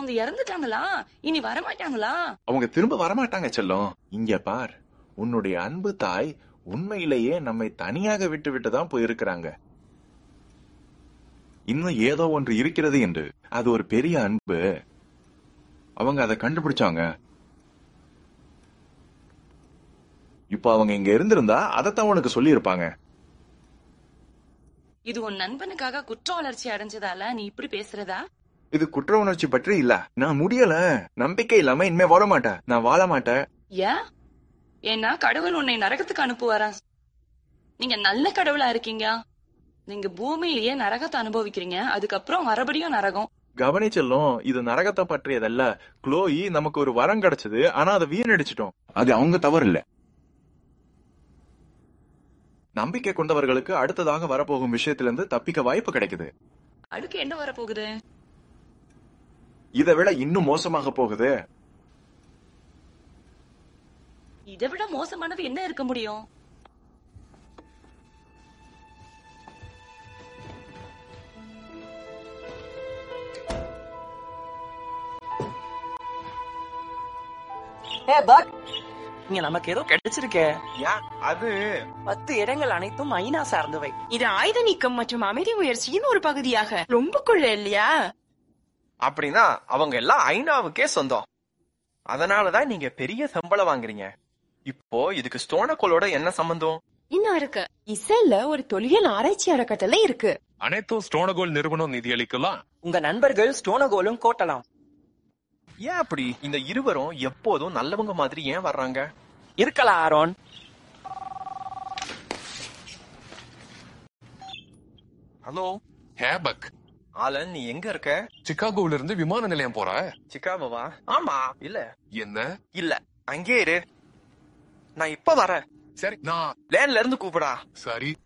அவங்க இறந்துட்டாங்களா இனி வரமாட்டாங்களா அவங்க திரும்ப வரமாட்டாங்க செல்லம் இங்க பார் உன்னுடைய அன்பு தாய் உண்மையிலேயே நம்மை தனியாக விட்டு விட்டு தான் போயிருக்கிறாங்க இன்னும் ஏதோ ஒன்று இருக்கிறது என்று அது ஒரு பெரிய அன்பு அவங்க அதை கண்டுபிடிச்சாங்க இப்போ அவங்க இங்க இருந்திருந்தா அதைத்தான் உனக்கு சொல்லியிருப்பாங்க இது உன் நண்பனுக்காக குற்ற வளர்ச்சி அடைஞ்சதால நீ இப்படி பேசுறதா இது குற்ற உணர்ச்சி பற்றி இல்ல நான் முடியல நம்பிக்கை இல்லாம இனிமே வாழ மாட்டேன் நான் வாழ மாட்டேன் ஏன் ஏன்னா கடவுள் உன்னை நரகத்துக்கு அனுப்புவாரா நீங்க நல்ல கடவுளா இருக்கீங்க நீங்க பூமியிலேயே நரகத்தை அனுபவிக்கிறீங்க அதுக்கப்புறம் மறுபடியும் நரகம் கவனிச்செல்லும் இது நரகத்தை பற்றியதல்ல குளோயி நமக்கு ஒரு வரம் கிடைச்சது ஆனா அதை வீணடிச்சிட்டோம் அது அவங்க தவறு இல்ல நம்பிக்கை கொண்டவர்களுக்கு அடுத்ததாக வரப்போகும் விஷயத்திலிருந்து தப்பிக்க வாய்ப்பு கிடைக்குது அடுக்கு என்ன வரப்போகுது இதை விட இன்னும் மோசமாக போகுது இதை விட மோசமானது என்ன இருக்க முடியும் ஏ பக் இங்க நமக்கு ஏதோ கிடைச்சிருக்கே அது பத்து இடங்கள் அனைத்தும் ஐநா சார்ந்தவை இது ஆயுத நீக்கம் மற்றும் அமைதி முயற்சியின் ஒரு பகுதியாக ரொம்ப கொள்ள இல்லையா அப்படின்னா அவங்க எல்லாம் ஐநாவுக்கே சொந்தம் அதனாலதான் நீங்க பெரிய சம்பளம் வாங்குறீங்க இப்போ இதுக்கு ஸ்டோனக்கோலோட என்ன சம்பந்தம் இன்னும் இருக்கு இசல்ல ஒரு தொல்லியல் ஆராய்ச்சி அறக்கட்டளை இருக்கு அனைத்தும் ஸ்டோனகோல் நிறுவனம் நிதியளிக்கலாம் உங்க நண்பர்கள் ஸ்டோனகோலும் கோட்டலாம் ஏன் அப்படி இந்த இருவரும் எப்போதும் நல்லவங்க மாதிரி ஏன் வர்றாங்க இருக்கலாம் ஆரோன் ஹலோ ஹேபக் ஆலன் நீ எங்க இருக்க சிகாகோல இருந்து விமான நிலையம் போற சிக்காகோவா ஆமா இல்ல என்ன இல்ல அங்கே இரு நான் இப்ப வரேன் சரி நான் லேன்ல இருந்து கூப்பிடா சரி